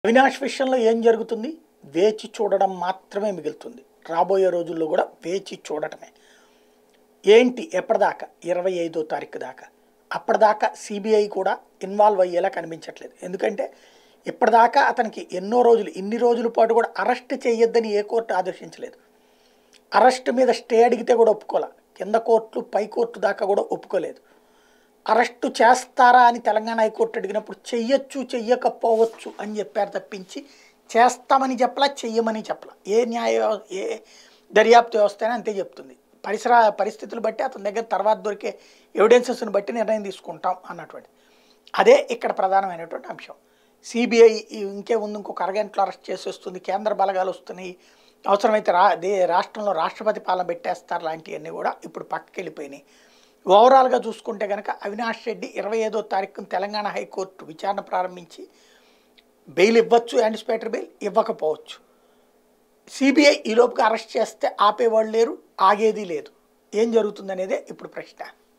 అవినాష్ విషయంలో ఏం జరుగుతుంది వేచి చూడడం మాత్రమే మిగులుతుంది రాబోయే రోజుల్లో కూడా వేచి చూడటమే ఏంటి ఎప్పటిదాకా ఇరవై ఐదో తారీఖు దాకా అప్పటిదాకా సిబిఐ కూడా ఇన్వాల్వ్ అయ్యేలా కనిపించట్లేదు ఎందుకంటే ఇప్పటిదాకా అతనికి ఎన్నో రోజులు ఇన్ని రోజుల పాటు కూడా అరెస్ట్ చేయొద్దని ఏ కోర్టు ఆదేశించలేదు అరెస్ట్ మీద స్టే అడిగితే కూడా ఒప్పుకోలే కింద కోర్టులు పై కోర్టు దాకా కూడా ఒప్పుకోలేదు అరెస్టు చేస్తారా అని తెలంగాణ హైకోర్టు అడిగినప్పుడు చెయ్యొచ్చు చెయ్యకపోవచ్చు అని చెప్పారు తప్పించి చేస్తామని చెప్పలా చెయ్యమని చెప్పలా ఏ న్యాయ వ్యవ- ఏ దర్యాప్తు వ్యవస్థ అయినా అంతే చెప్తుంది పరిసర పరిస్థితులు బట్టి అతని దగ్గర తర్వాత దొరికే ఎవిడెన్సెస్ని బట్టి నిర్ణయం తీసుకుంటాం అన్నటువంటి అదే ఇక్కడ ప్రధానమైనటువంటి అంశం సిబిఐ ఇంకే ముందు ఇంకొక అరగంటలో అరెస్ట్ చేసేస్తుంది కేంద్ర బలగాలు వస్తున్నాయి అవసరమైతే రా దే రాష్ట్రంలో రాష్ట్రపతి పాలన పెట్టేస్తారు లాంటివన్నీ కూడా ఇప్పుడు పక్కకి వెళ్ళిపోయినాయి ఓవరాల్గా చూసుకుంటే కనుక అవినాష్ రెడ్డి ఇరవై ఐదో తారీఖున తెలంగాణ హైకోర్టు విచారణ ప్రారంభించి బెయిల్ ఇవ్వచ్చు యాంటిసిపేటరీ బెయిల్ ఇవ్వకపోవచ్చు సిబిఐ ఈ లోపుగా అరెస్ట్ చేస్తే ఆపేవాళ్ళు లేరు ఆగేది లేదు ఏం జరుగుతుంది అనేదే ఇప్పుడు ప్రశ్న